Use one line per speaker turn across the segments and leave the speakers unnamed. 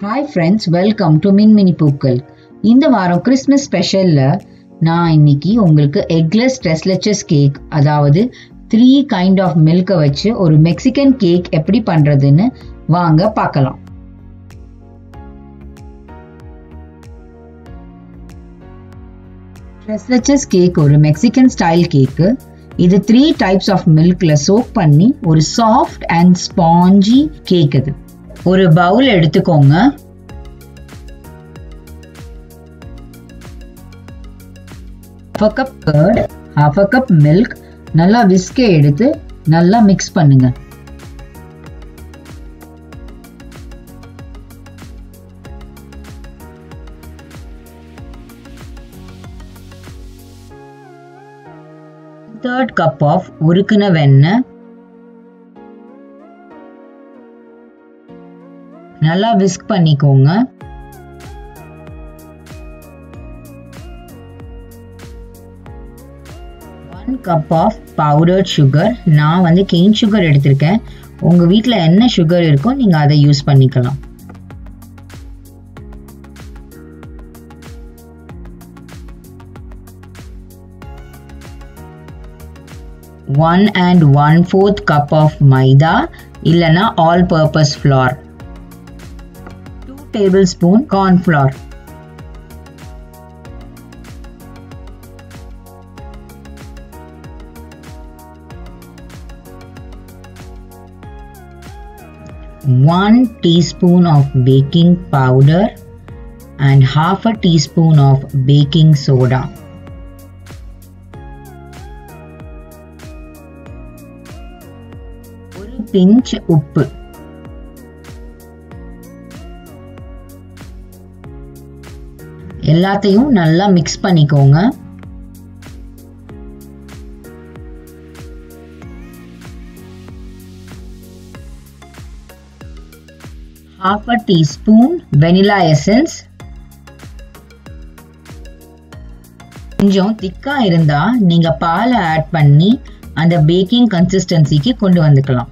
Hi friends welcome to மின்மினி பூக்கள் இந்த வாரம் கிறிஸ்மஸ் ஸ்பெஷல்ல நான் இன்னைக்கு உங்களுக்கு எக்லெஸ் டெஸ்லெச்சஸ் கேக் அதாவது த்ரீ கைண்ட் ஆஃப் மில்கை வச்சு ஒரு மெக்சிகன் கேக் எப்படி பண்றதுன்னு வாங்க பார்க்கலாம் டெஸ்லெச்சஸ் கேக் ஒரு மெக்சிகன் ஸ்டைல் கேக்கு இது த்ரீ டைப்ஸ் ஆஃப் மில்க்ல சோக் பண்ணி ஒரு சாஃப்ட் அண்ட் ஸ்பாஞ்சி கேக் இது ஒரு பவுல் எடுத்துக்கோங்க half a cup curd half a cup milk நல்லா விஸ்கை எடுத்து நல்லா மிக்ஸ் பண்ணுங்க தேர்ட் கப் ஆஃப் உருக்குன வெண்ணெய் நல்லா விஸ்க் பண்ணிக்கோங்க one cup of powdered sugar நான் வந்து கெயின் சுகர் எடுத்திருக்கேன் உங்கள் வீட்டில் என்ன சுகர் இருக்கோ நீங்கள் அதை யூஸ் பண்ணிக்கலாம் one and one fourth cup of மைதா இல்லைன்னா all purpose flour two tablespoon cornflour one teaspoon of baking powder and half a teaspoon of baking soda. ஒரு பிஞ்ச் உப்பு எல்லாத்தையும் நல்லா மிக்ஸ் பண்ணிக்கோங்க half a teaspoon vanilla essence கொஞ்சம் திக்கா இருந்தா நீங்க பாலை ஆட் பண்ணி அந்த பேக்கிங் கன்சிஸ்டன்சிக்கு கொண்டு வந்துக்கலாம்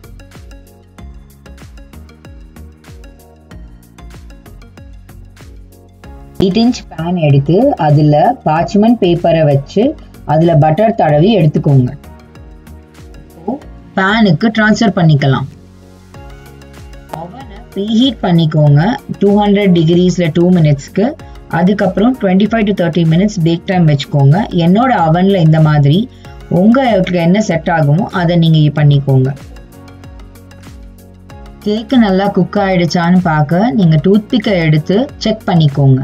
எயிட் இன்ச் பேன் எடுத்து அதுல பார்ச்மெண்ட் பேப்பரை வச்சு அதுல பட்டர் தடவி எடுத்துக்கோங்க பேனுக்கு ட்ரான்ஸ்ஃபர் பண்ணிக்கலாம் அவனை ப்ரீஹீட் பண்ணிக்கோங்க டூ ஹண்ட்ரட் டிகிரிஸில் டூ மினிட்ஸ்க்கு அதுக்கப்புறம் twenty five to thirty minutes bake time வச்சுக்கோங்க என்னோட அவனில் இந்த மாதிரி உங்களுக்கு என்ன செட் ஆகுமோ அதை நீங்கள் பண்ணிக்கோங்க கேக்கு நல்லா குக் ஆயிடுச்சான்னு பார்க்க நீங்கள் டூத்பிக்கை எடுத்து செக் பண்ணிக்கோங்க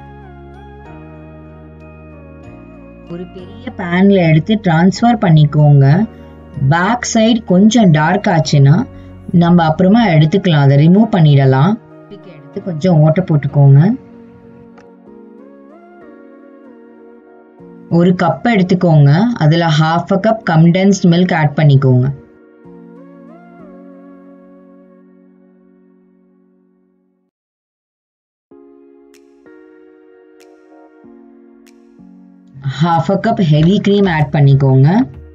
ஒரு பெரிய பேன்ல எடுத்து டிரான்ஸ்ஃபர் பண்ணிக்கோங்க பேக் சைடு கொஞ்சம் டார்க் ஆச்சுன்னா நம்ம அப்புறமா எடுத்துக்கலாம் அதை ரிமூவ் பண்ணிடலாம் எடுத்து கொஞ்சம் ஓட்ட போட்டுக்கோங்க ஒரு கப் எடுத்துக்கோங்க அதுல half a cup condensed milk add பண்ணிக்கோங்க half a cup heavy cream add பண்ணிக்கோங்க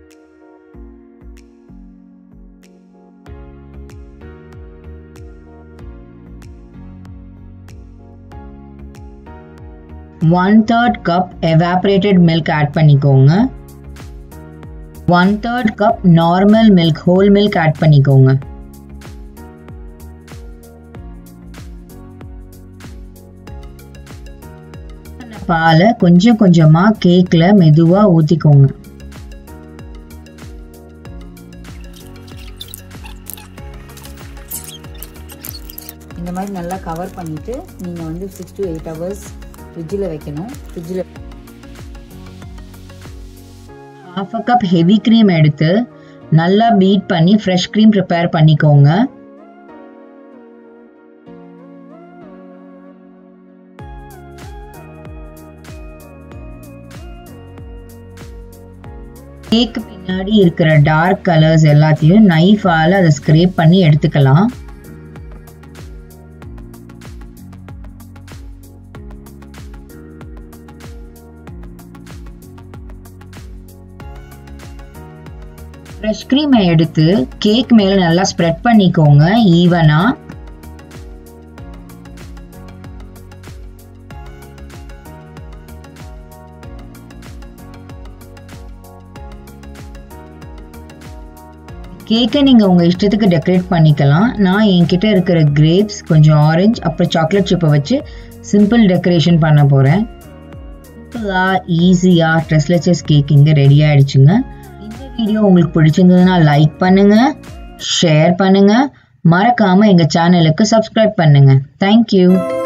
one third cup evaporated milk add பண்ணிக்கோங்க one third cup normal milk whole milk add பண்ணிக்கோங்க பாலை கொஞ்சம் கொஞ்சமா கேக்ல மெதுவா ஊத்திக்கோங்க இந்த மாதிரி நல்லா கவர் பண்ணிட்டு நீங்கள் வந்து சிக்ஸ் டு எயிட் ஹவர்ஸ் ஃப்ரிட்ஜில் வைக்கணும் ஃப்ரிட்ஜில் half a cup heavy cream எடுத்து நல்லா பீட் பண்ணி ஃப்ரெஷ் க்ரீம் ப்ரிப்பேர் பண்ணிக்கோங்க கேக்கு பின்னாடி இருக்கிற டார்க் கலர்ஸ் எல்லாத்தையும் நைஃபால் அதை ஸ்க்ரேப் பண்ணி எடுத்துக்கலாம் ஃப்ரெஷ் க்ரீமை எடுத்து கேக் மேலே நல்லா ஸ்ப்ரெட் பண்ணிக்கோங்க ஈவனாக கேக்கை நீங்கள் உங்கள் இஷ்டத்துக்கு டெக்கரேட் பண்ணிக்கலாம் நான் என்கிட்ட இருக்கிற கிரேப்ஸ் கொஞ்சம் ஆரஞ்சு அப்புறம் சாக்லேட் சிப்பை வச்சு சிம்பிள் டெக்கரேஷன் பண்ண போகிறேன் சிம்பிளாக ஈஸியாக ட்ரெஸ்லெச்சஸ் கேக் இங்கே ரெடி ஆயிடுச்சுங்க இந்த வீடியோ உங்களுக்கு பிடிச்சிருந்ததுன்னா லைக் பண்ணுங்கள் ஷேர் பண்ணுங்கள் மறக்காமல் எங்கள் சேனலுக்கு சப்ஸ்கிரைப் பண்ணுங்கள் தேங்க்யூ